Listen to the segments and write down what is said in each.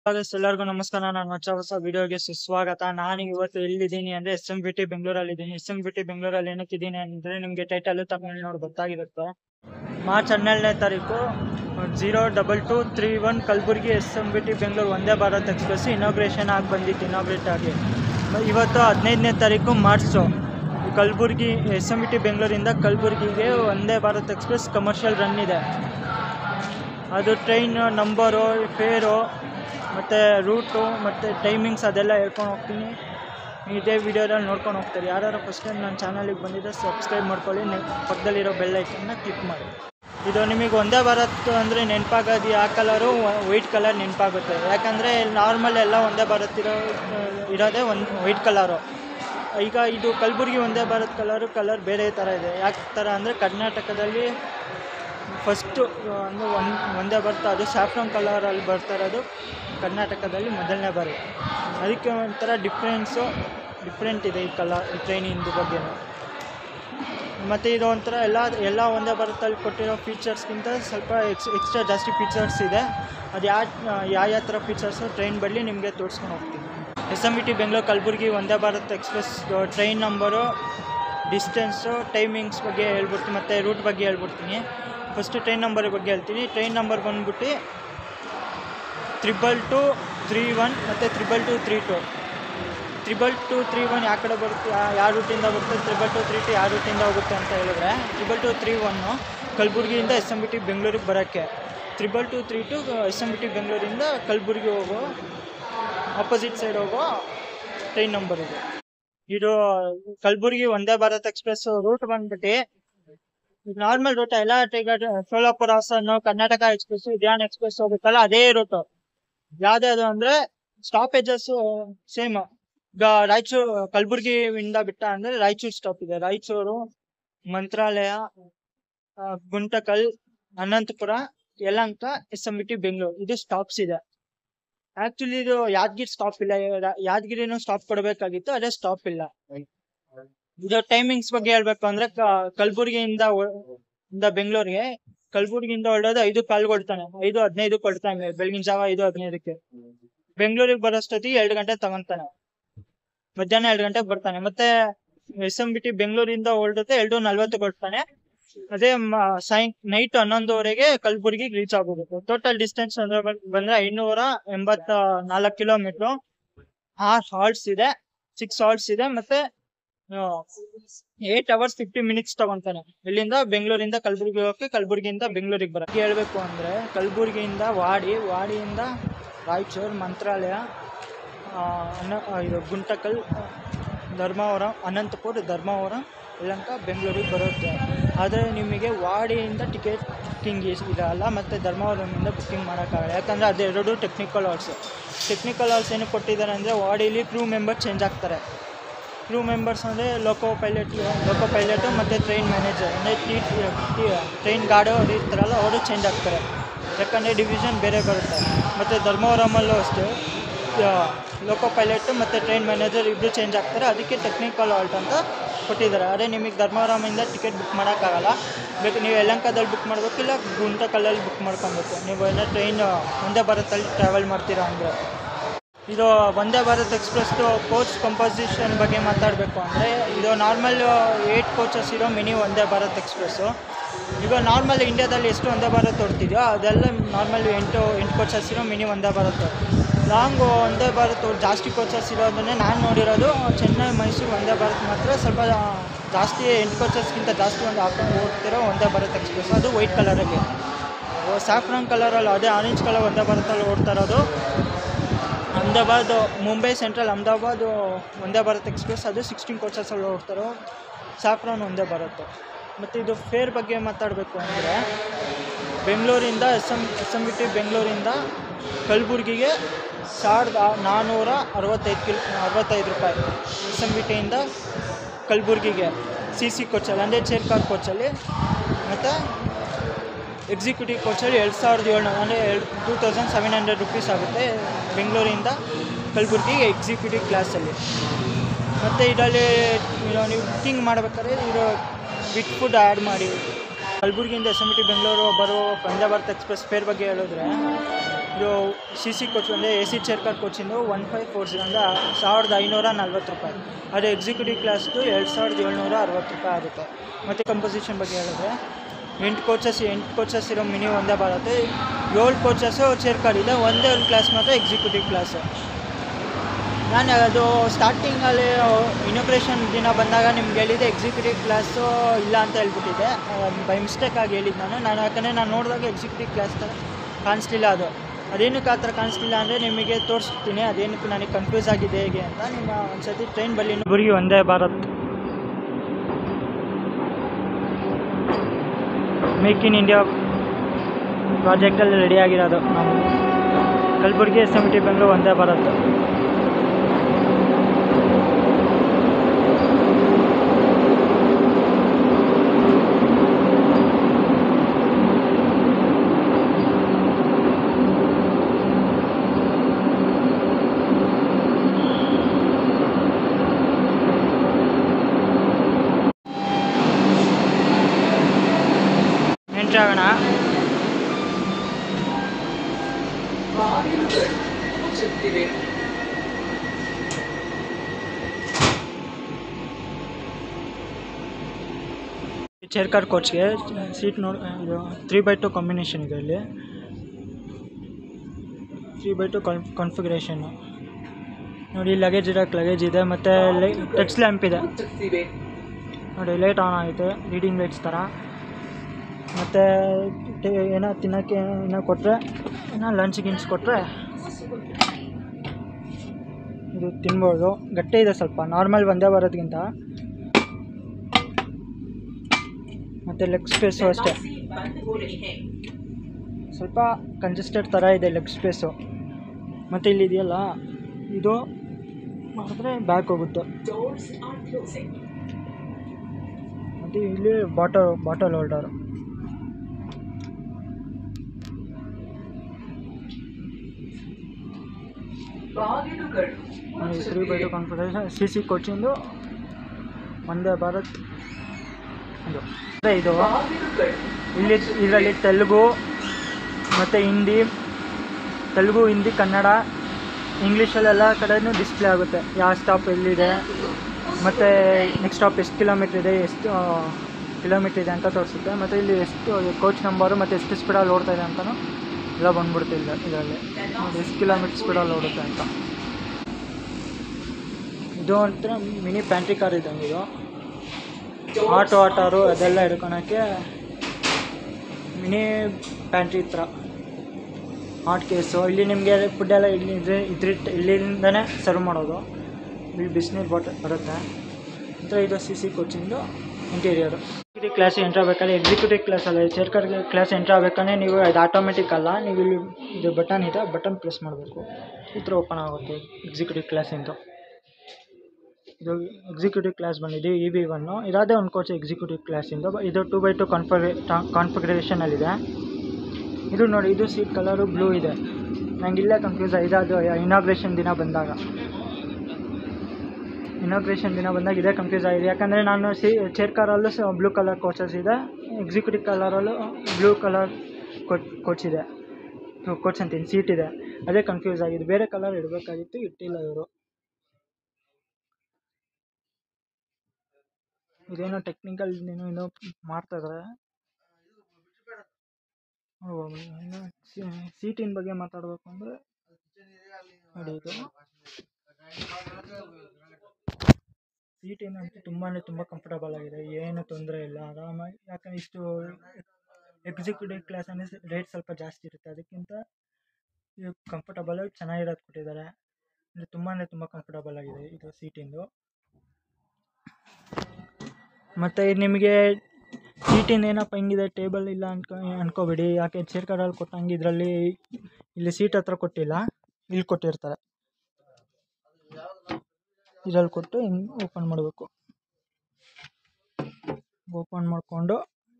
Guys, ಎಲ್ಲರಿಗೂ ನಮಸ್ಕಾರ ನಾನು ಹೊಸ ಹೊಸ ವಿಡಿಯೋಗೆ ಸುಸ್ವಾಗತ ನಾನು ಇವತ್ತು ಎಲ್ಲಿದ್ದೀನಿ ಅಂದ್ರೆ ಎಸ್ ಎಂ ಬಿ ಟಿ ಬೆಂಗಳೂರಲ್ಲಿ ಇದ್ದೀನಿ ಎಸ್ ಎಂ ಬಿ ಟಿ ಬೆಂಗಳೂರಲ್ಲಿ ಏನಕ್ಕಿದ್ದೀನಿ ಅಂದ್ರೆ ನಿಮ್ಗೆ ಟೈಟಲ್ ತಮಿಳ್ ನೋಡಿ ಗೊತ್ತಾಗಿರುತ್ತೆ ಮಾರ್ಚ್ ಹನ್ನೆರಡನೇ ತಾರೀಕು zero double two three one Kalaburagi S M B T Bengaluru Vande Bharat express inauguration ಆಗಿ ಬಂದಿತ್ತು ಇನಾಗ್ರೇಟ್ ಆಗಿ ಮ- ಇವತ್ತು ಹದಿನೈದನೇ ತಾರೀಕು March Kalaburagi S M B T ಬೆಂಗಳೂರಿಂದ ಕಲಬುರಗಿಗೆ Vande Bharat Express commercial run ಇದೆ ಅದು ಟ್ರೈನ್ ನಂಬರು ಫೇರು ಮತ್ತು ರೂಟು ಮತ್ತು ಟೈಮಿಂಗ್ಸ್ ಅದೆಲ್ಲ ಹೇಳ್ಕೊಂಡು ಹೋಗ್ತೀನಿ ಇದೇ ವಿಡಿಯೋದಲ್ಲಿ ನೋಡ್ಕೊಂಡು ಹೋಗ್ತಾರೆ ಯಾರ್ಯಾರು ಫಸ್ಟ್ ಟೈಮ್ ನನ್ನ ಚಾನಲಿಗೆ ಬಂದಿದ್ದರೆ ಸಬ್ಸ್ಕ್ರೈಬ್ ಮಾಡ್ಕೊಳ್ಳಿ ನೆ ಪಕ್ಕದಲ್ಲಿರೋ ಬೆಲ್ ಐಕನ್ನ ಕ್ಲಿಕ್ ಮಾಡಿ ಇದು ನಿಮಗೆ ಒಂದೇ ಭಾರತ್ ಅಂದರೆ ನೆನಪಾಗೋದು ಯಾವ ಕಲರು ವೈಟ್ ಕಲರ್ ನೆನಪಾಗುತ್ತೆ ಯಾಕಂದರೆ ನಾರ್ಮಲ್ ಎಲ್ಲ ಒಂದೇ ಭಾರತ್ ಇರೋ ಇರೋದೇ ಒಂದು ವೈಟ್ ಕಲರು ಈಗ ಇದು ಕಲಬುರಗಿ ಒಂದೇ ಭಾರತ್ ಕಲರು ಕಲರ್ ಬೇರೆ ಥರ ಇದೆ ಯಾಕೆ ಥರ ಅಂದರೆ ಕರ್ನಾಟಕದಲ್ಲಿ ಫಸ್ಟು ಅಂದರೆ ಒಂದು ಒಂದೇ ಬರ್ತಾ ಅದು ಸ್ಯಾಫ್ರಾನ್ ಕಲರಲ್ಲಿ ಬರ್ತಾ ಇರೋದು ಕರ್ನಾಟಕದಲ್ಲಿ ಮೊದಲನೇ ಬಾರಿ ಅದಕ್ಕೆ ಒಂಥರ ಡಿಫ್ರೆನ್ಸು ಡಿಫ್ರೆಂಟ್ ಇದೆ ಈ ಕಲರ್ ಈ ಟ್ರೈನಿಂದು ಬಗ್ಗೆ ಮತ್ತು ಇದು ಒಂಥರ ಎಲ್ಲ ಎಲ್ಲ ಒಂದೇ ಭಾರತದಲ್ಲಿ ಕೊಟ್ಟಿರೋ ಫೀಚರ್ಸ್ಗಿಂತ ಸ್ವಲ್ಪ ಎಕ್ಸ್ ಎಕ್ಸ್ಟ್ರಾ ಜಾಸ್ತಿ ಫೀಚರ್ಸ್ ಇದೆ ಅದು ಯಾವ ಯಾವ ಯಾವ ಥರ ಫೀಚರ್ಸು ಟ್ರೈನ್ ಬರಲಿ ನಿಮಗೆ ತೋರಿಸ್ಕೊಂಡು ಹೋಗ್ತೀನಿ S M B T Bengaluru Kalaburagi Vande Bharat express train number distance timings ಬಗ್ಗೆ ಹೇಳ್ಬಿಡ್ತೀನಿ ಮತ್ತು ರೂಟ್ ಬಗ್ಗೆ ಹೇಳ್ಬಿಡ್ತೀನಿ ಫಸ್ಟು ಟ್ರೈನ್ ನಂಬರ್ ಬಗ್ಗೆ ಹೇಳ್ತೀನಿ ಟ್ರೈನ್ ನಂಬರ್ ಬಂದ್ಬಿಟ್ಟು ತ್ರಿಬಲ್ ಟು ತ್ರೀ ಒನ್ ಮತ್ತು triple two three two triple two three one ಯಾವ ಕಡೆ ಬರುತ್ತೆ ಯಾ- ಯಾವ ರೂಟಿಂದ ಬರುತ್ತೆ ತ್ರಿಬಲ್ ಟು ತ್ರೀ ಟು ಯಾವ ರೂಟಿಂದ ಹೋಗುತ್ತೆ ಅಂತ ಹೇಳಿದ್ರೆ ತ್ರಿಬಲ್ ಟು ತ್ರೀ ಒನ್ನು ಕಲಬುರಗಿಯಿಂದ ಎಸ್ ಎಮ್ ಬಿ ಟಿ ಬೆಂಗಳೂರಿಗೆ ಬರೋಕ್ಕೆ triple two three two S M B T ಬೆಂಗಳೂರಿಂದ ಕಲಬುರಗಿ ಹೋಗೋ ಆಪೋಸಿಟ್ ಸೈಡ್ ಹೋಗೋ ಟ್ರೈನ್ ನಂಬರ್ ಇದು ಇದು ಕಲಬುರಗಿ ಒಂದೇ ಭಾರತ್ ಎಕ್ಸ್ಪ್ರೆಸ್ ರೂಟ್ ಬಂದ್ಬಿಟ್ಟು ನಾರ್ಮಲ್ ರೂಟ್ ಎಲ್ಲ ticket Solapur Hassan Karnataka express Udyan express ಹೋಗುತ್ತಲ್ಲ ಅದೇ ರೂಟ್ ಯಾವ್ದು ಅಂದ್ರೆ ಸ್ಟಾಪೇಜಸ್ ಸೇಮ್ ಈಗ ರಾಯಚೂರು ಕಲಬುರಗಿಯಿಂದ ಬಿಟ್ಟ ಅಂದ್ರೆ ರಾಯಚೂರು ಸ್ಟಾಪ್ ಇದೆ ರಾಯಚೂರು ಮಂತ್ರಾಲಯ ಆ, Guntakal Anantapur Yelahanka S M B T Bengaluru ಇದು ಸ್ಟಾಪ್ಸ್ ಇದೆ ಆಕ್ಚುಲಿ ಇದು ಯಾದಗಿರಿ ಸ್ಟಾಪ್ ಇಲ್ಲ ಯಾ- ಯಾದಗಿರಿನೂ ಸ್ಟಾಪ್ ಕೊಡಬೇಕಾಗಿತ್ತು ಅದೇ ಸ್ಟಾಪ್ ಇಲ್ಲ ಇದು ಟೈಮಿಂಗ್ಸ್ ಬಗ್ಗೆ ಹೇಳ್ಬೇಕು ಅಂದ್ರೆ ಕ- ಕಲಬುರಗಿಯಿಂದ ಹೊ- ಇಂದ ಬೆಂಗಳೂರಿಗೆ ಕಲಬುರಗಿಯಿಂದ ಹೊರಡೋದು ಐದು ಕಾಲ್ ಕೊಡ್ತಾನೆ ಐದು ಹದಿನೈದು ಕೊಡ್ತಾನೆ ಬೆಳಗಿನ ಜಾವ ಐದು ಹದಿನೈದಕ್ಕೆ ಬೆಂಗಳೂರಿಗೆ ಬರೋಷ್ಟೊತ್ತಿಗೆ ಎರಡು ಗಂಟೆ ತಗೊಂತಾನೆ ಮಧ್ಯಾಹ್ನ ಎರಡು ಗಂಟೆಗೆ ಬರ್ತಾನೆ ಮತ್ತೆ ಎಸ್ ಎಂ ಬಿ ಟಿ ಬೆಂಗಳೂರಿಂದ ಹೊರಡುತ್ತೆ ಎರಡು ನಲ್ವತ್ತು ಕೊಡ್ತಾನೆ ಅದೇ ಮ- ಸಾಯಂ ನೈಟ್ ಹನ್ನೊಂದುವರೆಗೆ ಕಲಬುರಗಿಗೆ ರೀಚ್ ಆಗೋಗುತ್ತೆ ಟೋಟಲ್ ಡಿಸ್ಟೆನ್ಸ್ ಅಂದ್ರೆ ಬಂ- ಬಂದ್ರೆ ಐನೂರ ಎಂಬತ್ತ ನಾಲ್ಕು ಕಿಲೋಮೀಟರ್ ಆರ್ ಹಾಲ್ಟ್ಸ್ ಇದೆ ಸಿಕ್ಸ್ ಹಾಲ್ಟ್ಸ್ ಇದೆ ಮತ್ತೆ ಏಟ್ ಅವರ್ಸ್ ಫಿಫ್ಟಿ ಮಿನಿಟ್ಸ್ ತಗೊಂತಾನೆ ಇಲ್ಲಿಂದ ಬೆಂಗಳೂರಿಂದ ಕಲಬುರಗಿ ಹೋಗಕ್ಕೆ ಕಲಬುರಗಿಯಿಂದ ಬೆಂಗಳೂರಿಗೆ ಬರೋಕ್ಕೆ ಹೇಳ್ಬೇಕು ಅಂದ್ರೆ ಕಲಬುರಗಿಯಿಂದ ವಾಡಿ ವಾಡಿಯಿಂದ ರಾಯಚೂರು ಮಂತ್ರಾಲಯ ಆ, ಅನ್ನ- ಆ, ಇದು ಗುಂಟಕಲ್ ಆ, ಧರ್ಮಾವರಂ ಅನಂತಪುರ ಧರ್ಮಾವರಂ ಯಲಂಕ ಬೆಂಗಳೂರಿಗೆ ಬರುತ್ತೆ ಆದರೆ ನಿಮಗೆ ವಾಡಿಯಿಂದ ಟಿಕೆಟ್ ಬುಕ್ಕಿಂಗ್ ಇರಲ್ಲ ಮತ್ತು ಧರ್ಮಾವರಮಿಂದ ಬುಕ್ಕಿಂಗ್ ಮಾಡೋಕ್ಕಾಗಲ್ಲ ಯಾಕಂದರೆ ಅದೆರಡು ಟೆಕ್ನಿಕಲ್ ಹಾಲ್ಸ್ ಟೆಕ್ನಿಕಲ್ ಹಾಲ್ಸ್ ಏನಕ್ಕೆ ಕೊಟ್ಟಿದ್ದಾರೆ ಅಂದರೆ ವಾಡಿಲಿ ಕ್ರೂ ಮೆಂಬರ್ ಚೇಂಜ್ ಆಗ್ತಾರೆ ಕ್ರೂ ಮೆಂಬರ್ಸ್ ಅಂದರೆ ಲೋಕೋ ಪೈಲಟ್ ಲೋಕೋ ಪೈಲಟು ಮತ್ತು ಟ್ರೈನ್ ಮ್ಯಾನೇಜರ್ ಅಂದರೆ ಟಿ ಟ್ರೈನ್ ಗಾಡಿ ಅವ್ರು ಇರ್ತಾರಲ್ಲ ಅವರು ಚೇಂಜ್ ಆಗ್ತಾರೆ ಯಾಕಂದರೆ ಡಿವಿಷನ್ ಬೇರೆ ಬರುತ್ತೆ ಮತ್ತು ಧರ್ಮವರಮಲ್ಲೂ ಅಷ್ಟೇ ಲೋಕೋ ಪೈಲಟ್ ಮತ್ತು ಟ್ರೈನ್ ಮ್ಯಾನೇಜರ್ ಇಬ್ಬರು ಚೇಂಜ್ ಆಗ್ತಾರೆ ಅದಕ್ಕೆ ಟೆಕ್ನಿಕಲ್ ಹಾಲ್ಟ್ ಅಂತ ಕೊಟ್ಟಿದ್ದಾರೆ ಅದೇ ನಿಮಗೆ ಧರ್ಮವರಮಿಂದ ಟಿಕೆಟ್ ಬುಕ್ ಮಾಡೋಕ್ಕಾಗಲ್ಲ ಬೇಕು ನೀವು ಯಲಂಕದಲ್ಲಿ ಬುಕ್ ಮಾಡಬೇಕು ಇಲ್ಲ ಗುಂಟಕಲ್ಲಲ್ಲಿ ಬುಕ್ ಮಾಡ್ಕೊಬೇಕು ನೀವು ಏನೋ ಟ್ರೈನ್ ಒಂದೇ ಭಾರತಲ್ಲಿ ಟ್ರಾವೆಲ್ ಮಾಡ್ತೀರಾ ಅಂದರೆ ಇದು ವಂದೇ ಭಾರತ್ ಎಕ್ಸ್ಪ್ರೆಸ್ದು ಕೋಚ್ ಕಂಪೋಸಿಷನ್ ಬಗ್ಗೆ ಮಾತಾಡಬೇಕು ಅಂದರೆ ಇದು ನಾರ್ಮಲ್ ಏಯ್ಟ್ ಕೋಚಸ್ ಇರೋ ಮಿನಿ ವಂದೇ ಭಾರತ್ ಎಕ್ಸ್ಪ್ರೆಸ್ಸು ಈಗ ನಾರ್ಮಲ್ ಇಂಡಿಯಾದಲ್ಲಿ ಎಷ್ಟು ವಂದೇ ಭಾರತ್ ಹೊಡ್ತಿದ್ಯೋ ಅದೆಲ್ಲ ನಾರ್ಮಲ್ ಎಂಟು ಎಂಟು ಕೋಚಸ್ ಇರೋ ಮಿನಿ ವಂದೇ ಭಾರತ್ ಲಾಂಗ್ ವಂದೇ ಭಾರತ್ ಜಾಸ್ತಿ ಕೋಚಸ್ ಇರೋದನ್ನೇ ನಾನು ನೋಡಿರೋದು ಚೆನ್ನೈ ಮೈಸೂರು ವಂದೇ ಭಾರತ್ ಮಾತ್ರ ಸ್ವಲ್ಪ ಜಾಸ್ತಿ ಎಂಟು ಕೋಚಸ್ಗಿಂತ ಜಾಸ್ತಿ ಒಂದು ಹಾಕೊಂಡು ಓಡ್ತಿರೋ ವಂದೇ ಭಾರತ್ ಎಕ್ಸ್ಪ್ರೆಸ್ ಅದು ವೈಟ್ ಕಲರಲ್ಲಿ ಸ್ಯಾಫ್ರಾನ್ ಕಲರಲ್ಲಿ ಅದೇ ಆರೆಂಜ್ ಕಲರ್ ವಂದೇ ಭಾರತಲ್ಲಿ ಓಡ್ತಾ ಇರೋದು ಅಹಮದಾಬಾದ್ ಮುಂಬೈ ಸೆಂಟ್ರಲ್ ಅಹಮದಾಬಾದ್ ಒಂದೇ ಭಾರತ್ ಎಕ್ಸ್ಪ್ರೆಸ್ ಅದು ಸಿಕ್ಸ್ಟೀನ್ ಕೋಚಸಲ್ಲಿ ಓಡ್ತಾರೋ ಸಾಫ್ರಾನ್ ಒಂದೇ ಭಾರತ್ ಮತ್ತು ಇದು ಫೇರ್ ಬಗ್ಗೆ ಮಾತಾಡಬೇಕು ಅಂದರೆ ಬೆಂಗಳೂರಿಂದ S M S M B T ಬೆಂಗಳೂರಿಂದ ಕಲಬುರಗಿಗೆ ಸಾವಿರದ ನಾನ್ನೂರ ಅರವತ್ತೈದು ಕಿಲೋ ಅರವತ್ತೈದು ರೂಪಾಯಿ ಎಸ್ ಎಮ್ ಬಿ ಟಿಯಿಂದ ಕಲಬುರಗಿಗೆ ಸಿ ಸಿ ಕೋಚಲ್ಲಿ ಅಂದರೆ ಚೇರ್ ಕಾರ್ ಕೋಚಲ್ಲಿ ಮತ್ತು ಎಕ್ಸಿಕ್ಯೂಟಿವ್ ಕೋಚಲ್ಲಿ ಎರಡು ಸಾವಿರದ ಏಳ್ನೂರು ಅಂದರೆ ಎರಡು two thousand seven hundred rupees ಆಗುತ್ತೆ ಬೆಂಗಳೂರಿಂದ ಕಲಬುರಗಿ ಎಕ್ಸಿಕ್ಯೂಟಿವ್ ಕ್ಲಾಸಲ್ಲಿ ಮತ್ತು ಇದರಲ್ಲಿ ಇದು ನೀವು ಬುಕ್ಕಿಂಗ್ ಮಾಡ್ಬೇಕಾದ್ರೆ ಇದು ವಿತ್ ಫುಡ್ ಆ್ಯಡ್ ಮಾಡಿ ಕಲಬುರಗಿಯಿಂದ ಎಸ್ ಎಮ್ ಟಿ ಬೆಂಗಳೂರು ಬರೋ ವಂದೇ ಭಾರತ್ ಎಕ್ಸ್ಪ್ರೆಸ್ ಫೇರ್ ಬಗ್ಗೆ ಹೇಳಿದ್ರೆ ಇದು ಸಿ ಸಿ ಕೋಚ್ ಅಂದರೆ ಎ ಸಿ ಚೇರ್ ಕಾರ್ ಕೋಚಿಂದು ಒನ್ ಫೈವ್ ಫೋರ್ ಜೀರೋ ಅಂದರೆ ಸಾವಿರದ ಐನೂರ ನಲ್ವತ್ತು ರೂಪಾಯಿ ಅದೇ ಎಕ್ಸಿಕ್ಯೂಟಿವ್ ಕ್ಲಾಸ್ದು ಎರಡು ಸಾವಿರದ ಏಳ್ನೂರ ಅರವತ್ತು ರೂಪಾಯಿ ಆಗುತ್ತೆ ಮತ್ತು ಕಂಪೋಸಿಷನ್ ಬಗ್ಗೆ ಹೇಳಿದ್ರೆ ಎಂಟು ಕೋಚಸ್ ಎಂಟು ಕೋಚಸ್ ಇರೋ ಮಿನಿ ಒಂದೇ ಬರುತ್ತೆ ಏಳು ಕೋಚಸ್ಸು ಚೇರ್ ಕಾರ್ ಇದೆ ಒಂದೇ ಒಂದು ಕ್ಲಾಸ್ ಮಾತ್ರ ಎಕ್ಸಿಕ್ಯೂಟಿವ್ ಕ್ಲಾಸು ನಾನು ಅದು ಸ್ಟಾರ್ಟಿಂಗಲ್ಲಿ ಇನೋಗ್ರೇಷನ್ ದಿನ ಬಂದಾಗ ನಿಮ್ಗೆ ಹೇಳಿದ್ದೆ ಎಕ್ಸಿಕ್ಯೂಟಿವ್ ಕ್ಲಾಸು ಇಲ್ಲ ಅಂತ ಹೇಳ್ಬಿಟ್ಟಿದ್ದೆ ಬೈ ಮಿಸ್ಟೇಕಾಗಿ ಹೇಳಿದ್ದು ನಾನು ನಾನು ಯಾಕಂದರೆ ನಾನು ನೋಡಿದಾಗ ಎಕ್ಸಿಕ್ಯೂಟಿವ್ ಕ್ಲಾಸ್ ಥರ ಕಾಣಿಸ್ಲಿಲ್ಲ ಅದು ಅದೇನಕ್ಕೆ ಆ ಥರ ಕಾಣಿಸ್ಲಿಲ್ಲ ಅಂದರೆ ನಿಮಗೆ ತೋರಿಸ್ತೀನಿ ಅದೇನಕ್ಕೆ ನನಗೆ ಕನ್ಫ್ಯೂಸ್ ಆಗಿದೆ ಹೇಗೆ ಅಂತ ನಿಮ್ಮ ಒಂದ್ಸತಿ ಟ್ರೈನ್ ಬಲ್ಲಿ ಗುರಿ Vande Bharat make in India ಪ್ರಾಜೆಕ್ಟಲ್ಲಿ ರೆಡಿ ಆಗಿರೋದು ನಾವು Kalaburagi S M T Bengaluru Vande Bharat entry ಆಗೋಣ ಬಾಗಿಲುಗಳು ಮುಚ್ಚುತ್ತಿವೆ ಚೇರ್ ಕಾರ್ ಕೋಚ್ಗೆ ಸೀಟ್ ನೋಡಿ ಇದು ತ್ರೀ ಬೈ ಟು ಕಾಂಬಿನೇಷನ್ ಇದೆ ಇಲ್ಲಿ ತ್ರೀ ಬೈ ಟು ಕಾನ್ಫಿಗರೇಷನ್ನು ನೋಡಿ ಲಗೇಜ್ ಇರೋಕ್ಕೆ ಲಗೇಜ್ ಇದೆ ಮತ್ತು ಟಚ್ ಲ್ಯಾಂಪ್ ಇದೆ ಮುಚ್ಚುತ್ತಿವೆ ನೋಡಿ ಲೈಟ್ ಆನ್ ಆಗಿದೆ ರೀಡಿಂಗ್ ಲೈಟ್ಸ್ ಥರ ಮತ್ತು ಏನೋ ತಿನ್ನೋಕ್ಕೆ ಏನೋ ಕೊಟ್ಟರೆ ಏನೋ ಲಂಚ್ ಗಿನ್ಸ್ ಕೊಟ್ಟರೆ ಇದು ತಿನ್ಬೋದು ಗಟ್ಟಿ ಇದೆ ಸ್ವಲ್ಪ ನಾರ್ಮಲ್ ಒಂದೇ ಬರೋದ್ಕಿಂತ ಮತ್ತು ಲೆಗ್ ಸ್ಪೇಸು ಅಷ್ಟೇ दरवाजे बंद हो रहे हैं ಸ್ವಲ್ಪ ಕಂಜೆಸ್ಟೆಡ್ ಥರ ಇದೆ ಲೆಗ್ ಸ್ಪೇಸು ಮತ್ತು ಇಲ್ಲಿ ಇದೆಯಲ್ಲ ಇದು ಮಾಡಿದ್ರೆ ಬ್ಯಾಕ್ ಹೋಗುತ್ತೆ doors are closing ಮತ್ತು ಇಲ್ಲಿ ಬಾಟಲ್ ಬಾಟಲ್ ಹೋಲ್ಡರು ಬಾಗಿಲುಗಳು three by two configuration C C ಕೋಚಿಂದು ಒಂದೇ ಭಾರತ್ ಇದು ಅದೇ ಇದು ಬಾಗಿಲುಗಳು ಇಲ್ಲಿ ಇದರಲ್ಲಿ ತೆಲುಗು ಮತ್ತು ಹಿಂದಿ ತೆಲುಗು ಹಿಂದಿ ಕನ್ನಡ ಇಂಗ್ಲೀಷಲ್ಲೆಲ್ಲ ಕಡೆನೂ ಡಿಸ್ಪ್ಲೇ ಆಗುತ್ತೆ ಯಾವ ಸ್ಟಾಪ್ ಎಲ್ಲಿದೆ ಮತ್ತು ನೆಕ್ಸ್ಟ್ ಸ್ಟಾಪ್ ಎಷ್ಟು ಕಿಲೋಮೀಟ್ರ್ ಇದೆ ಎಷ್ಟು ಕಿಲೋಮೀಟ್ರ್ ಇದೆ ಅಂತ ತೋರಿಸುತ್ತೆ ಮತ್ತು ಇಲ್ಲಿ ಎಷ್ಟು ಕೋಚ್ ನಂಬರು ಮತ್ತು ಎಷ್ಟು ಸ್ಪೀಡಲ್ಲಿ ಓಡ್ತಾ ಇದೆ ಅಂತಲೂ ಎಲ್ಲ ಬಂದ್ಬಿಡುತ್ತೆ ಇಲ್ಲ ಇದರಲ್ಲಿ ನೋಡಿ ಎಷ್ಟು ಕಿಲೋಮೀಟ್ರ್ ಸ್ಪೀಡಲ್ಲಿ ಓಡುತ್ತೆ ಅಂತ ಇದು ಒಂಥರ ಮಿನಿ ಪ್ಯಾಂಟ್ರಿ ಕಾರ್ ಇದ್ದಂಗೆ ಇದು ಆಟೋ ಆಟಾರು ಅದೆಲ್ಲ ಹಿಡ್ಕೊಳಕ್ಕೆ ಮಿನಿ ಪ್ಯಾಂಟ್ರಿ ಥರ ಹಾಟ್ ಕೇಸು ಇಲ್ಲಿ ನಿಮಗೆ ಫುಡ್ ಎಲ್ಲ ಇಲ್ಲಿ ಇದ್ರೆ ಇದ್ರ ಇಲ್ಲಿಂದನೇ ಸರ್ವ್ ಮಾಡೋದು ಇಲ್ಲಿ ಬಿಸಿನೀರು ಬಾಟಲ್ ಬರುತ್ತೆ ಮತ್ತು ಇದು ಸಿ ಸಿ ಕೋಚಿಂದು ಇಂಟೀರಿಯರು ಎಕ್ಸಿಕ್ಯೂಟಿವ್ ಕ್ಲಾಸ್ ಎಂಟ್ರ್ ಆಗ್ಬೇಕಾದ್ರೆ ಎಕ್ಸಿಕ್ಯೂಟಿವ್ ಕ್ಲಾಸ್ ಅಲ್ಲ ಚೇರ್ಕರ್ ಕ್ಲಾಸ್ ಎಂಟ್ರ್ ಆಗ್ಬೇಕಾದ್ರೆ ನೀವು ಅದು ಆಟೋಮೆಟಿಕ್ ಅಲ್ಲ ನೀವು ಇಲ್ಲಿ ಇದು ಬಟನ್ ಇದೆ ಬಟನ್ ಪ್ರೆಸ್ ಮಾಡಬೇಕು ಈ ಥರ ಓಪನ್ ಆಗುತ್ತೆ ಎಕ್ಸಿಕ್ಯೂಟಿವ್ ಕ್ಲಾಸಿಂದು ಇದು ಎಕ್ಸಿಕ್ಯೂಟಿವ್ ಕ್ಲಾಸ್ ಬಂದಿದೆ ಇ ವಿ ಒನ್ನು ಇರೋದೇ ಒಂದು ಕೋಚ್ ಎಕ್ಸಿಕ್ಯೂಟಿವ್ ಕ್ಲಾಸಿಂದು ಬ- ಇದು ಟು ಬೈ ಟು ಕಾನ್ಫಿಗರೇ ಕಾನ್ಫಿಗರೇಷನಲ್ಲಿದೆ ಇದು ನೋಡಿ ಇದು ಸೀಟ್ ಕಲರು ಬ್ಲೂ ಇದೆ ನಂಗೆ ಇಲ್ಲೇ ಕನ್ಫ್ಯೂಸ್ ಆಗಿದೆ ಅದು ಇನಾಗ್ರೇಷನ್ ದಿನ ಬಂದಾಗ ಇನಾಗ್ರೇಷನ್ ದಿನ ಬಂದಾಗ ಇದೇ ಕನ್ಫ್ಯೂಸ್ ಆಗಿದೆ ಯಾಕಂದರೆ ನಾನು ಸಿ ಚೇರ್ ಕಾರಲ್ಲೂ ಸ ಬ್ಲೂ ಕಲರ್ ಕೋಚಸ್ ಇದೆ ಎಕ್ಸಿಕ್ಯೂಟಿವ್ ಕಲರಲ್ಲೂ ಬ್ಲೂ ಕಲರ್ ಕೋಚ್ ಕೋಚ್ ಇದೆ ಕೋಚ್ ಅಂತೀನಿ ಸೀಟ್ ಇದೆ ಅದೇ ಕನ್ಫ್ಯೂಸ್ ಆಗಿದೆ ಬೇರೆ ಕಲರ್ ಇಡಬೇಕಾಗಿತ್ತು ಇಟ್ಟಿಲ್ಲ ಇವರು ಇದೇನೋ ಟೆಕ್ನಿಕಲ್ ಏನೋ ಏನೋ ಮಾಡ್ತಾ ಇದ್ದಾರೆ ಸೀಟಿನ ಬಗ್ಗೆ ಮಾತಾಡಬೇಕು ಅಂದರೆ ನೋಡಿ ಇದು ಸೀಟ್ ಏನಂತೂ ತುಂಬಾ ತುಂಬ ಕಂಫರ್ಟಬಲ್ ಆಗಿದೆ ಏನು ತೊಂದರೆ ಇಲ್ಲ ಆರಾಮಾಗಿ ಯಾಕಂದ್ರೆ ಇಷ್ಟು ಎಕ್ಸಿಕ್ಯೂಟಿವ್ ಕ್ಲಾಸ್ ಅಂದರೆ ರೇಟ್ ಸ್ವಲ್ಪ ಜಾಸ್ತಿ ಇರುತ್ತೆ ಅದಕ್ಕಿಂತ ಇದು ಕಂಫರ್ಟಬಲ್ ಆಗಿ ಚೆನ್ನಾಗಿರೋದು ಕೊಟ್ಟಿದ್ದಾರೆ ಅಂದರೆ ತುಂಬ ಅಂದರೆ ತುಂಬ ಕಂಫರ್ಟಬಲ್ ಆಗಿದೆ ಇದು ಸೀಟಿಂದು ಮತ್ತು ನಿಮಗೆ ಸೀಟಿಂದ ಏನಪ್ಪ ಹಿಂಗಿದೆ ಟೇಬಲ್ ಇಲ್ಲ ಅನ್ಕೊ ಅನ್ಕೋಬೇಡಿ ಯಾಕೆ ಚೇರ್ ಕಾರಲ್ಲಿ ಕೊಟ್ಟಂಗೆ ಇದರಲ್ಲಿ ಇಲ್ಲಿ ಸೀಟ್ ಹತ್ರ ಕೊಟ್ಟಿಲ್ಲ ಇಲ್ಲಿ ಕೊಟ್ಟಿರ್ತಾರೆ ಇದರಲ್ಲಿ ಕೊಟ್ಟು ಹಿಂಗೆ ಓಪನ್ ಮಾಡಬೇಕು ಓಪನ್ ಮಾಡಿಕೊಂಡು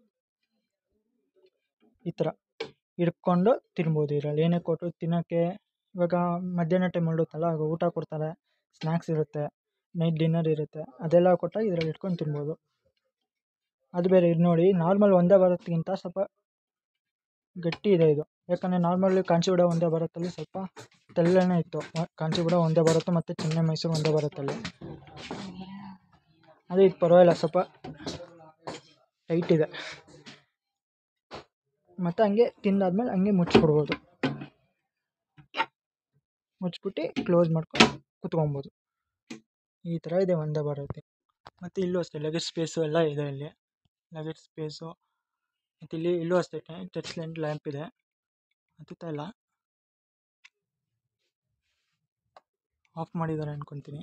ಈ ಥರ ಹಿಡ್ಕೊಂಡು ತಿನ್ಬೋದು ಇದರಲ್ಲಿ ಏನೇ ಕೊಟ್ಟರು ತಿನ್ನೋಕ್ಕೆ ಇವಾಗ ಮಧ್ಯಾಹ್ನ ಟೈಮ್ ಹೊರಡುತ್ತಲ್ಲ ಆಗ ಊಟ ಕೊಡ್ತಾರೆ ಸ್ನ್ಯಾಕ್ಸ್ ಇರುತ್ತೆ ನೈಟ್ ಡಿನ್ನರ್ ಇರುತ್ತೆ ಅದೆಲ್ಲ ಕೊಟ್ಟಾಗ ಇದರಲ್ಲಿ ಇಟ್ಕೊಂಡು ತಿನ್ಬೋದು ಅದು ಬೇರೆ ಇದು ನೋಡಿ ನಾರ್ಮಲ್ ಒಂದೇ ಬರೋದ್ಕಿಂತ ಸ್ವಲ್ಪ ಗಟ್ಟಿ ಇದೆ ಇದು ಯಾಕಂದರೆ ನಾರ್ಮಲಿ ಕಾಂಚಿಗೂಡ ಒಂದೇ ಭಾರತಲ್ಲಿ ಸ್ವಲ್ಪ ತೆಳ್ಳನೇ ಇತ್ತು ಮ- ಕಾಂಚಿಗೂಡ ಒಂದೇ ಭಾರತ ಮತ್ತು ಚೆನ್ನೈ ಮೈಸೂರು ಒಂದೇ ಭಾರತಲ್ಲಿ ಅದೇ ಇದು ಪರವಾಗಿಲ್ಲ ಸ್ವಲ್ಪ ಟೈಟ್ ಇದೆ ಮತ್ತು ಹಂಗೆ ತಿಂದಾದ್ಮೇಲೆ ಹಂಗೆ ಮುಚ್ಚಿಬಿಡ್ಬೋದು ಮುಚ್ಚಿಬಿಟ್ಟು ಕ್ಲೋಸ್ ಮಾಡ್ಕೊಂಡು ಕುತ್ಕೊಬೋದು ಈ ಥರ ಇದೆ ಒಂದೇ ಭಾರತಿ ಮತ್ತು ಇಲ್ಲೂ ಅಷ್ಟೇ ಲಗೇಜ್ ಸ್ಪೇಸು ಎಲ್ಲ ಇದೆ ಇಲ್ಲಿ ಲಗೇಜ್ ಸ್ಪೇಸು ಮತ್ತು ಇಲ್ಲಿ ಇಲ್ಲೂ ಅಷ್ಟೇ ಟಚ್ ಲೈಟ್ ಲ್ಯಾಂಪ್ ಇದೆ ಹತ್ತುತ್ತಾ ಇಲ್ಲ ಆಫ್ ಮಾಡಿದ್ದಾರೆ ಅನ್ಕೊತೀನಿ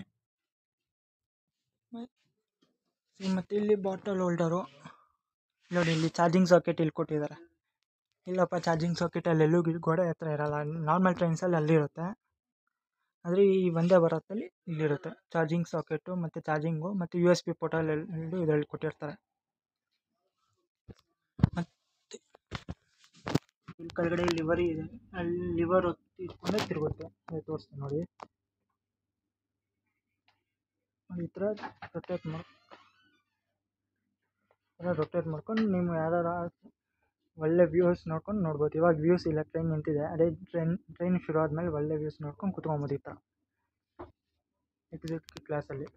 ಮತ್ತು ಇಲ್ಲಿ ಬಾಟಲ್ ಹೋಲ್ಡರು ನೋಡಿ ಇಲ್ಲಿ ಚಾರ್ಜಿಂಗ್ ಸಾಕೆಟ್ ಇಲ್ಲಿ ಕೊಟ್ಟಿದ್ದಾರೆ ಇಲ್ಲಪ್ಪ ಚಾರ್ಜಿಂಗ್ ಸಾಕೆಟ್ ಅಲ್ಲೆಲ್ಲೂ ಗಿ- ಗೋಡೆ ಹತ್ರ ಇರಲ್ಲ ನಾರ್ಮಲ್ ಟ್ರೈನ್ಸಲ್ಲಿ ಅಲ್ಲಿರುತ್ತೆ ಆದರೆ ಈ ಒಂದೇ ಭಾರತಲ್ಲಿ ಇಲ್ಲಿರುತ್ತೆ ಚಾರ್ಜಿಂಗ್ ಸಾಕೆಟು ಮತ್ತು ಚಾರ್ಜಿಂಗು ಮತ್ತು ಯು ಎಸ್ ಬಿ ಪೋರ್ಟಲ್ ಎರಡು ಇದರಲ್ಲಿ ಕೊಟ್ಟಿರ್ತಾರೆ ಮತ್ತು ಇಲ್ಲಿ ಕೆಳಗಡೆ ಲಿವರಿ ಇದೆ ಅಲ್ಲಿ ಲಿವರ್ ಇಟ್ಕೊಂಡೆ ತಿರುಗುತ್ತೆ ಅದೇ ತೋರಿಸ್ತೀನಿ ನೋಡಿ ನೋಡಿ ಈ ಥರ ರೊಟೇಟ್ ಮಾಡಿ ಥರ ರೊಟೇಟ್ ಮಾಡ್ಕೊಂಡು ನೀವು ಯಾರು ಒಳ್ಳೆ ವ್ಯೂಸ್ ನೋಡ್ಕೊಂಡು ನೋಡ್ಬೋದು ಇವಾಗ ವ್ಯೂಸ್ ಇಲ್ಲ ಟ್ರೈನ್ ನಿಂತಿದೆ ಅದೇ ಟ್ರೈನ್ ಟ್ರೈನ್ ಶುರು ಆದಮೇಲೆ ಒಳ್ಳೆ ವ್ಯೂಸ್ ನೋಡ್ಕೊಂಡು ಕುತ್ಕೊಬೋದು ಈ ಥರ ಎಕ್ಸಿಕ್ಯೂಟಿವ್ ಕ್ಲಾಸಲ್ಲಿ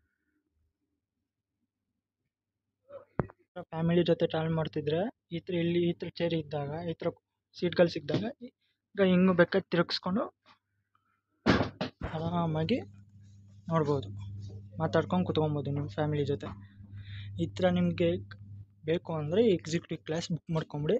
ಫ್ಯಾಮಿಲಿ ಜೊತೆ ಟ್ರಾವೆಲ್ ಮಾಡ್ತಿದ್ರೆ ಈ ಥರ ಇಲ್ಲಿ ಈ ಥರ ಚೇರ್ ಇದ್ದಾಗ ಈ ಥರ ಸೀಟ್ಗಳು ಸಿಕ್ಕಿದಾಗ ಈಗ ಹಿಂಗೆ ಬೇಕಾದ್ರೆ ತಿರುಗಿಸ್ಕೊಂಡು ಆರಾಮಾಗಿ ನೋಡ್ಬೋದು ಮಾತಾಡ್ಕೊಂಡು ಕುತ್ಕೊಬೋದು ನಿಮ್ಮ ಫ್ಯಾಮಿಲಿ ಜೊತೆ ಈ ಥರ ನಿಮಗೆ ಬೇಕು ಅಂದರೆ ಎಕ್ಸಿಕ್ಯೂಟಿವ್ ಕ್ಲಾಸ್ ಬುಕ್ ಮಾಡ್ಕೊಂಬಿಡಿ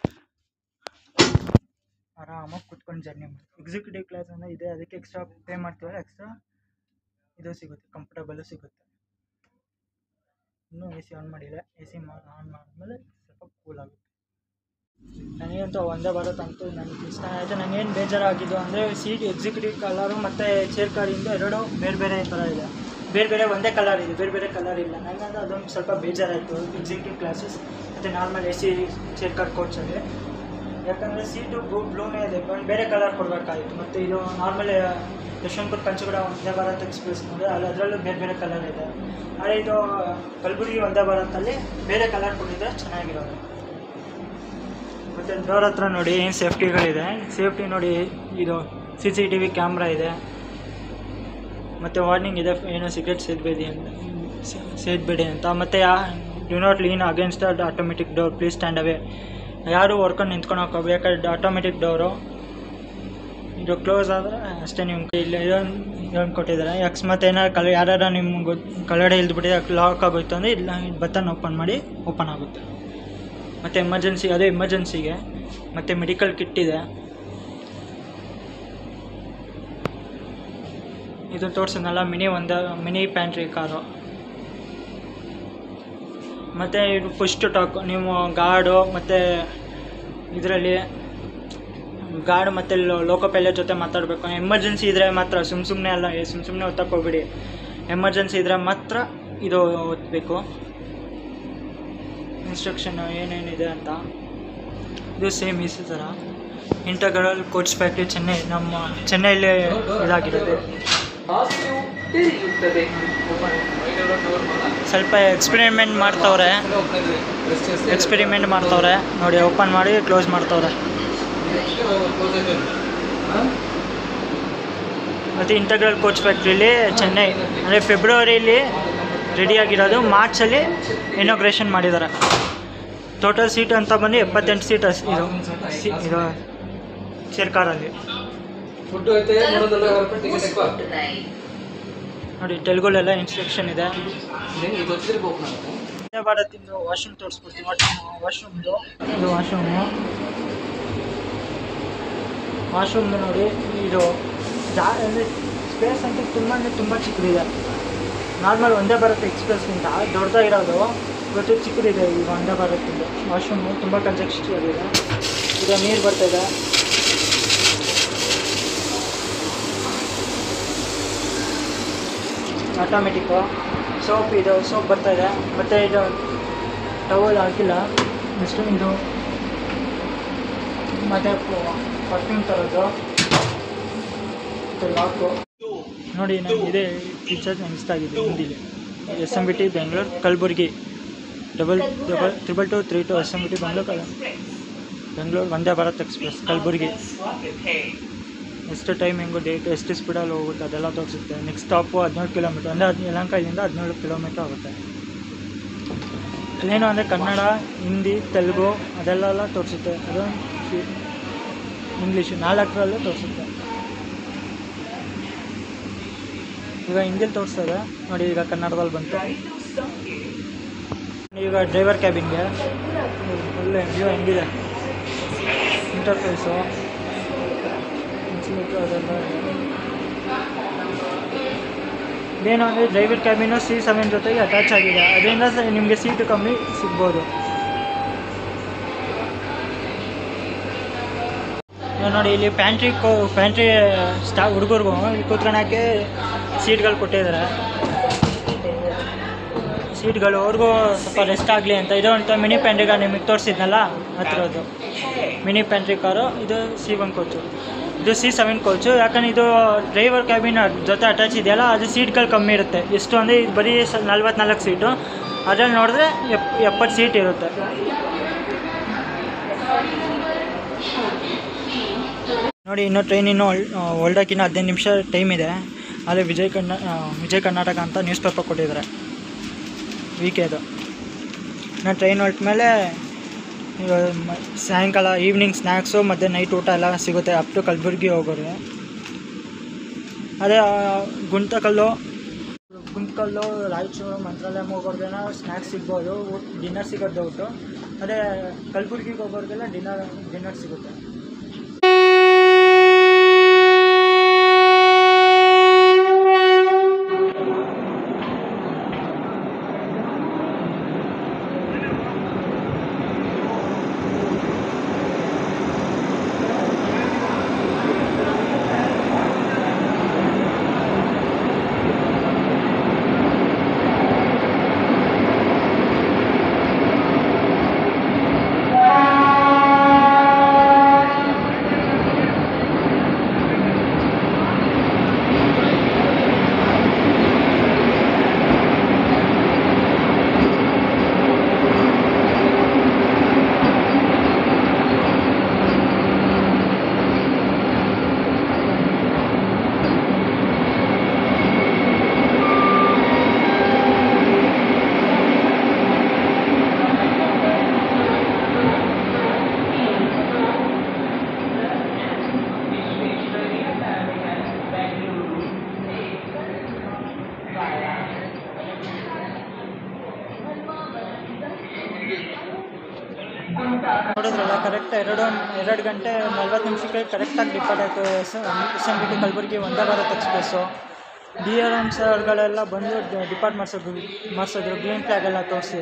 ಆರಾಮಾಗಿ ಕುತ್ಕೊಂಡು ಜರ್ನಿ ಮಾಡಿ ಎಕ್ಸಿಕ್ಯೂಟಿವ್ ಕ್ಲಾಸ್ ಅಂದರೆ ಇದೆ ಅದಕ್ಕೆ ಎಕ್ಸ್ಟ್ರಾ ಪೇ ಮಾಡ್ತೀವಲ್ಲ ಎಕ್ಸ್ಟ್ರಾ ಇದು ಸಿಗುತ್ತೆ ಕಂಫರ್ಟಬಲ್ಲು ಸಿಗುತ್ತೆ ಇನ್ನೂ ಎ ಸಿ ಆನ್ ಮಾಡಿಲ್ಲ ಎ ಸಿ ಮಾ ಆನ್ ಮಾಡಿದ್ಮೇಲೆ ಸ್ವಲ್ಪ ಕೂಲ್ ಆಗುತ್ತೆ ನನಗಂತೂ ಒಂದೇ ಭಾರತ್ ಅಂತೂ ನನಗೆ ಇಷ್ಟ ಆಯಿತು ನನಗೇನು ಬೇಜಾರಾಗಿದ್ದು ಅಂದರೆ ಸೀಟ್ ಎಕ್ಸಿಕ್ಯೂಟಿವ್ ಕಲರು ಮತ್ತು ಚೇರ್ ಕಾರಿಂದ ಎರಡು ಬೇರೆ ಬೇರೆ ಥರ ಇದೆ ಬೇರೆ ಬೇರೆ ಒಂದೇ ಕಲರ್ ಇದೆ ಬೇರೆ ಬೇರೆ ಕಲರ್ ಇಲ್ಲ ನನಗಂತೂ ಅದೊಂದು ಸ್ವಲ್ಪ ಬೇಜಾರಾಯಿತು ಎಕ್ಸಿಕ್ಯೂಟಿವ್ ಕ್ಲಾಸಸ್ ಮತ್ತು normal A C chair car ಕೋಚಲ್ಲಿ ಯಾಕಂದರೆ ಸೀಟು ಬ್ಲೂ ಬ್ಲೂನೇ ಇದೆ ಒಂದು ಬೇರೆ ಕಲರ್ ಕೊಡಬೇಕಾಗಿತ್ತು ಮತ್ತು ಇದು ನಾರ್ಮಲ್ ಯಶವಂತಪುರ ಪಂಚಗಡ ಒಂದೇ ಭಾರತ್ ಎಕ್ಸ್ಪ್ರೆಸ್ ನೋಡಿ ಅಲ್ಲಿ ಅದರಲ್ಲೂ ಬೇರೆ ಬೇರೆ ಕಲರ್ ಇದೆ ಆದರೆ ಇದು ಕಲಬುರಗಿ ಒಂದೇ ಭಾರತಲ್ಲಿ ಬೇರೆ ಕಲರ್ ಕೊಟ್ಟಿದ್ರೆ ಚೆನ್ನಾಗಿರೋದು ಮತ್ತು ಡೋರ್ ಹತ್ರ ನೋಡಿ ಏನು ಸೇಫ್ಟಿಗಳಿದೆ ಸೇಫ್ಟಿ ನೋಡಿ ಇದು C C T V camera ಇದೆ ಮತ್ತು ವಾರ್ನಿಂಗ್ ಇದೆ ಏನು ಸಿಗರೇಟ್ ಸೇದಬೇಡಿ ಅಂತ ಸೇದಬೇಡಿ ಅಂತ ಮತ್ತು ಯಾ do not lean against the automatic door please stand away ಯಾರು ವರ್ಕೊಂಡು ನಿಂತ್ಕೊಳಕ್ಕೆ ಯಾಕಂದ್ರೆ ಆಟೋಮೆಟಿಕ್ ಡೋರು ಇದು ಕ್ಲೋಸ್ ಆದರೆ ಅಷ್ಟೇ ನಿಮ್ಗೆ ಇಲ್ಲಿ ಇದೊಂದು ಇದೊಂದು ಕೊಟ್ಟಿದ್ದಾರೆ ಅಕಸ್ಮಾತ್ ಏನಾರು ಕಲ ಯಾರು ನಿಮ್ಗೆ ಕೆಳಗಡೆ ಇಲ್ದ್ಬಿಟ್ಟಿದೆ ಲಾಕ್ ಆಗೋಯ್ತು ಅಂದರೆ ಇಲ್ಲ ಬಟನ್ ಓಪನ್ ಮಾಡಿ ಓಪನ್ ಆಗುತ್ತೆ ಮತ್ತು ಎಮರ್ಜೆನ್ಸಿ ಅದೇ ಎಮರ್ಜೆನ್ಸಿಗೆ ಮತ್ತು ಮೆಡಿಕಲ್ ಕಿಟ್ ಇದೆ ಇದು ತೋರಿಸಿದ್ನಲ್ಲ ಮಿನಿ ಒಂದು ಮಿನಿ ಪ್ಯಾಂಟ್ರಿ ಕಾರು ಮತ್ತು ಇದು ಪುಷ್ ಟು ಟಾಕ್ ನೀವು ಗಾರ್ಡು ಮತ್ತು ಇದರಲ್ಲಿ ಗಾರ್ಡ್ ಮತ್ತು ಲೋಕೋ ಪೈಲಟ್ ಜೊತೆ ಮಾತಾಡಬೇಕು ಎಮರ್ಜೆನ್ಸಿ ಇದ್ದರೆ ಮಾತ್ರ ಸುಮ್ಮ ಸುಮ್ಮನೆ ಅಲ್ಲ ಸುಮ್ಮ ಸುಮ್ಮನೆ ಒತ್ತಕ್ಕೆ ಹೋಗ್ಬೇಡಿ ಎಮರ್ಜೆನ್ಸಿ ಇದ್ದರೆ ಮಾತ್ರ ಇದು ಒತ್ತಬೇಕು ಇನ್ಸ್ಟ್ರಕ್ಷನ್ ಏನೇನಿದೆ ಅಂತ ಇದು ಸೇಮ್ ಈ ಥರ ಇಂಟಗ್ರಲ್ ಕೋಚ್ ಫ್ಯಾಕ್ಟ್ರಿ ಚೆನ್ನೈ ನಮ್ಮ ಚೆನ್ನೈಲಿ ಇದಾಗಿರೋದು ಹಾಸ್ಯವು ತೆರೆಯುತ್ತದೆ ಸ್ವಲ್ಪ ಎಕ್ಸ್ಪೆರಿಮೆಂಟ್ ಮಾಡ್ತವ್ರೆ ಎಕ್ಸ್ಪೆರಿಮೆಂಟ್ ಮಾಡ್ತವ್ರೆ ನೋಡಿ ಓಪನ್ ಮಾಡಿ ಕ್ಲೋಸ್ ಮಾಡ್ತವ್ರೆ ಮತ್ತು ಇಂಟಗ್ರಲ್ ಕೋಚ್ ಫ್ಯಾಕ್ಟ್ರಿಲಿ ಚೆನ್ನೈ ಅಂದರೆ ಫೆಬ್ರವರಿಲಿ ರೆಡಿಯಾಗಿರೋದು ಮಾರ್ಚಲ್ಲಿ ಇನಾಗ್ರೇಷನ್ ಮಾಡಿದ್ದಾರೆ ಟೋಟಲ್ ಸೀಟ್ ಅಂತ ಬಂದು ಎಪ್ಪತ್ತೆಂಟು ಸೀಟ್ ಅಸ್ ಇದು ಸಿ ಇದು ಚೇರ್ ಕಾರಲ್ಲಿ ಫುಡ್ ಐತೆ ನೋಡೋದಲ್ಲ ಹೊರಗೆ ಟಿಕೆಟ್ ఎక్కువ ನೋಡಿ ತೆಲುಗುಲೆಲ್ಲ ಇನ್ಸ್ಟ್ರಕ್ಷನ್ ಇದೆ ಇದು వచ్చిದ್ರೆ ಓಪನ್ ಆಗುತ್ತೆ ವಂದೇ ಭಾರತಿಂದು ವಾಶ್ರೂಮ್ ತೋರಿಸ್ಕೊಡ್ತೀನಿ ವಾಶ್ರೂಮ್ ವಾಶ್ರೂಮ್ದು ಇದು ವಾಶ್ರೂಮು ವಾಶ್ರೂಮ್ದು ನೋಡಿ ಇದು ಜಾ ಅಂದರೆ ಸ್ಪೇಸ್ ಅಂತೂ ತುಂಬ ಅಂದರೆ ತುಂಬ ಚಿಕ್ಕದಿದೆ ನಾರ್ಮಲ್ ಒಂದೇ ಭಾರತ್ ಎಕ್ಸ್ಪ್ರೆಸ್ಗಿಂತ ದೊಡ್ಡದಾಗಿರೋದು ಇವತ್ತು ಚಿಕ್ಕದಿದೆ ಈ ಒಂದೇ ಭಾರತಿಂದು ವಾಶ್ರೂಮು ತುಂಬ ಕನ್ಜೆಸ್ಟ್ ಇದೆ ಈಗ ನೀರು ಬರ್ತಾಯಿದೆ ಆಟೋಮೆಟಿಕ್ಕು ಸೋಪ್ ಇದು ಸೋಪ್ ಬರ್ತಾ ಇದೆ ಮತ್ತು ಇದು ಟವಲ್ ಹಾಕಿಲ್ಲ ನೆಕ್ಸ್ಟ್ ಇದು ಮತ್ತು ಪರ್ಫ್ಯೂಮ್ ತರೋದು ಮತ್ತು ಲಾಕು ನೋಡಿ ನಾನು ಇದೇ ಪಿಕ್ಚರ್ ನನಗೆ ಇಷ್ಟ ಆಗಿದೆ ಹಿಂದಿಲಿ S M B T Bengaluru Kalaburagi double double triple two three two S M B T Bengaluru ಕಲ ಬೆಂಗಳೂರು ವಂದೇ ಭಾರತ್ ಎಕ್ಸ್ಪ್ರೆಸ್ ಕಲಬುರಗಿ ಎಷ್ಟು ಟೈಮಿಂಗು ಡೇಟ್ ಎಷ್ಟು ಸ್ಪೀಡಲ್ಲಿ ಹೋಗುತ್ತೆ ಅದೆಲ್ಲ ತೋರಿಸುತ್ತೆ ನೆಕ್ಸ್ಟ್ ಸ್ಟಾಪು ಹದಿನೇಳು ಕಿಲೋಮೀಟ್ರ್ ಅಂದರೆ ಹದಿನ ಯಲಹಂಕದಿಂದ ಹದಿನೇಳು ಕಿಲೋಮೀಟ್ರ್ ಆಗುತ್ತೆ ಅಲ್ಲೇನು ಅಂದರೆ ಕನ್ನಡ ಹಿಂದಿ ತೆಲುಗು ಅದೆಲ್ಲ ತೋರಿಸುತ್ತೆ ಅದು ಇಂಗ್ಲೀಷು ನಾಲ್ಕರಲ್ಲೂ ತೋರಿಸುತ್ತೆ ಈಗ ಹಿಂದಿಲಿ ತೋರಿಸ್ತದೆ ನೋಡಿ ಈಗ ಕನ್ನಡದಲ್ಲಿ ಬಂತು ಈಗ ಡ್ರೈವರ್ ಕ್ಯಾಬಿನ್ಗೆ ಒಳ್ಳೆ ವ್ಯೂ ಹೆಂಗಿದೆ ಇಂಟರ್ಫೇಸು ಅದೆಲ್ಲ ಇದೇನು ಅಂದರೆ ಡ್ರೈವರ್ ಕ್ಯಾಬಿನು ಸಿ ಸೆವೆನ್ ಜೊತೆಗೆ ಅಟ್ಯಾಚ್ ಆಗಿದೆ ಅದರಿಂದ ಸ- ನಿಮಗೆ ಸೀಟು ಕಮ್ಮಿ ಸಿಗ್ಬೋದು ಇವಾಗ ನೋಡಿ ಇಲ್ಲಿ ಪ್ಯಾಂಟ್ರಿ ಕೋ ಪ್ಯಾಂಟ್ರಿ ಸ್ಟಾ ಹುಡುಗರಿಗೂ ಇಲ್ಲಿ ಕೂತ್ಕೊಳಕ್ಕೆ ಸೀಟ್ಗಳು ಕೊಟ್ಟಿದ್ದಾರೆ ಸೀಟ್ಗಳು ಅವ್ರಿಗೂ ಸ್ವಲ್ಪ ರೆಸ್ಟ್ ಆಗಲಿ ಅಂತ ಇದು ಅಂತ ಮಿನಿ ಪ್ಯಾಂಟ್ರಿಗ ನಿಮಗೆ ತೋರಿಸಿದ್ನಲ್ಲ ಹತ್ತಿರದ್ದು ಮಿನಿ ಪ್ಯಾಂಟ್ರಿ ಕಾರು ಇದು ಸಿ ಒನ್ ಕೋಚು ಇದು ಸಿ ಸೆವೆನ್ ಕೋಚು ಯಾಕಂದ್ರೆ ಇದು ಡ್ರೈವರ್ ಕ್ಯಾಬಿನ್ ಜೊತೆ ಅಟ್ಯಾಚ್ ಇದೆಯಲ್ಲ ಅದು ಸೀಟ್ಗಳು ಕಮ್ಮಿ ಇರುತ್ತೆ ಎಷ್ಟು ಅಂದರೆ ಇದು ಬರೀ ಸ ನಲ್ವತ್ನಾಲ್ಕು ಸೀಟು ಅದ್ರಲ್ಲಿ ನೋಡಿದ್ರೆ ಎಪ್ ಎಪ್ಪತ್ತು ಸೀಟ್ ಇರುತ್ತೆ ನೋಡಿ ಇನ್ನೂ ಟ್ರೈನ್ ಇನ್ನೂ ಹೊಲ್ಡಕ್ಕಿನ್ನ ಹದಿನೈದು ನಿಮಿಷ ಟೈಮ್ ಇದೆ ಆದರೆ ವಿಜಯ್ ಕರ್ನಾ ಆ, ವಿಜಯ್ ಕರ್ನಾಟಕ ಅಂತ ನ್ಯೂಸ್ ಪೇಪರ್ ಕೊಟ್ಟಿದ್ದಾರೆ ವೀಕೆದು ನಾನು ಟ್ರೈನ್ ಹೊರಟ ಮೇಲೆ ಸಾಯಂಕಾಲ ಈವ್ನಿಂಗ್ ಸ್ನ್ಯಾಕ್ಸು ಮತ್ತು ನೈಟ್ ಊಟ ಎಲ್ಲ ಸಿಗುತ್ತೆ ಅಪ್ ಟು ಕಲಬುರ್ಗಿ ಹೋಗೋರು ಅದೇ ಆ, ಗುಂತಕಲ್ಲು ಗುಂತಕಲ್ಲು ರಾಯಚೂರು ಮಂತ್ರಾಲಯ ಹೋಗೋರ್ಗೆಲ್ಲ ಸ್ನ್ಯಾಕ್ಸ್ ಸಿಗ್ಬೋದು ಡಿನ್ನರ್ ಸಿಗೋದು ಡೌಟು ಅದೇ ಕಲಬುರ್ಗಿಗೆ ಹೋಗೋರಿಗೆಲ್ಲ ಡಿನ್ನರ್ ಡಿನ್ನರ್ ಸಿಗುತ್ತೆ ನೋಡಿದ್ರಲ್ಲ ಕರೆಕ್ಟ್ ಎರಡು ಎರಡು ಗಂಟೆ ನಲ್ವತ್ತು ನಿಮಿಷಕ್ಕೆ ಕರೆಕ್ಟಾಗಿ ಡಿಪಾರ್ಟ್ ಆಯಿತು S S M B T Kalaburagi Vande Bharat express D R M ಸರ್ಗಳೆಲ್ಲ ಬಂದು ಡಿಪಾರ್ಟ್ ಮಾಡಿಸೋದು ಮಾಡಿಸಿದ್ರು ಗ್ರೀನ್ ಫ್ಲಾಗ್ ಎಲ್ಲ ತೋರಿಸಿ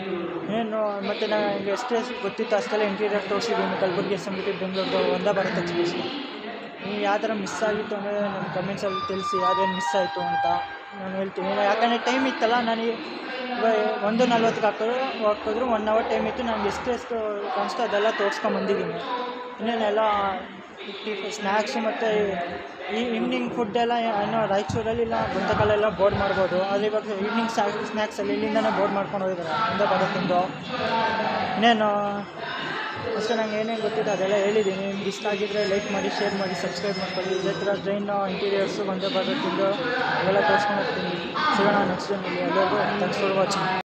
ಏನು ಮತ್ತು ನನಗೆ ಎಷ್ಟು ಗೊತ್ತಿತ್ತು ಅಷ್ಟೆಲ್ಲ ಇಂಟೀರಿಯರ್ ತೋರಿಸಿದ್ದೀನಿ Kalaburagi S M B T Bengaluru Vande Bharat express ನೀವು ಯಾವ ಥರ ಮಿಸ್ ಆಗಿತ್ತು ಅಂದರೆ ನಮ್ಮ ಕಮೆಂಟ್ಸಲ್ಲಿ ತಿಳಿಸಿ ಯಾವ್ದೇನು ಮಿಸ್ ಆಯಿತು ಅಂತ ನಾನು ಹೇಳ್ತೀನಿ ಯಾಕಂದರೆ ಟೈಮ್ ಇತ್ತಲ್ಲ ನಾನು ಇವಾಗ ಒಂದು ನಲ್ವತ್ತಿಗೆ ಹಾಕಿದ್ರು ಹಾಕಿದ್ರು ಒನ್ ಅವರ್ ಟೈಮ್ ಇತ್ತು ನನಗೆ ಎಷ್ಟು ಎಷ್ಟು ಕಾಣಿಸ್ತೋ ಅದೆಲ್ಲ ತೋರಿಸ್ಕೊಂಬಂದಿದ್ದೀನಿ ಇನ್ನೇನೆಲ್ಲ ಟಿಫ್ ಸ್ನ್ಯಾಕ್ಸು ಮತ್ತು ಈ ಈವ್ನಿಂಗ್ ಫುಡ್ ಎಲ್ಲ ಏನೋ ರಾಯಚೂರಲ್ಲಿ ಇಲ್ಲ ಗುಂತಕಲ್ಲೆಲ್ಲ ಬೋರ್ಡ್ ಮಾಡ್ಬೋದು ಆದರೆ ಇವಾಗ ಈವ್ನಿಂಗ್ ಸ್ನ್ಯಾಕ್ಸಲ್ಲಿ ಇಲ್ಲಿಂದನೇ ಬೋರ್ಡ್ ಮಾಡ್ಕೊಂಡು ಹೋಗಿದ್ದಾರೆ ಮುಂದೆ ಬರೋದ್ರಿಂದ ಇನ್ನೇನು ಅಷ್ಟೇ ನಂಗೆ ಏನೇನು ಗೊತ್ತಿತ್ತು ಅದೆಲ್ಲ ಹೇಳಿದ್ದೀನಿ ನಿಮ್ಗೆ ಇಷ್ಟ ಆಗಿದ್ದರೆ ಲೈಕ್ ಮಾಡಿ ಶೇರ್ ಮಾಡಿ ಸಬ್ಸ್ಕ್ರೈಬ್ ಮಾಡ್ಕೊಳ್ಳಿ ಇದೇ ಥರ ಟ್ರೈನ್ ಇಂಟೀರಿಯರ್ಸು ಒಂದೇ ಬರೋದ್ರಿಂದ ಅವೆಲ್ಲ ತೋರಿಸ್ಕೊಂಡು ಹೋಗ್ತೀನಿ ಸಿಗೋಣ ನೆಕ್ಸ್ಟ್ ಟೈಮಲ್ಲಿ ಎಲ್ಲರಿಗೂ ಥ್ಯಾಂಕ್ಸ್ ಫಾರ್ ವಾಚಿಂಗ್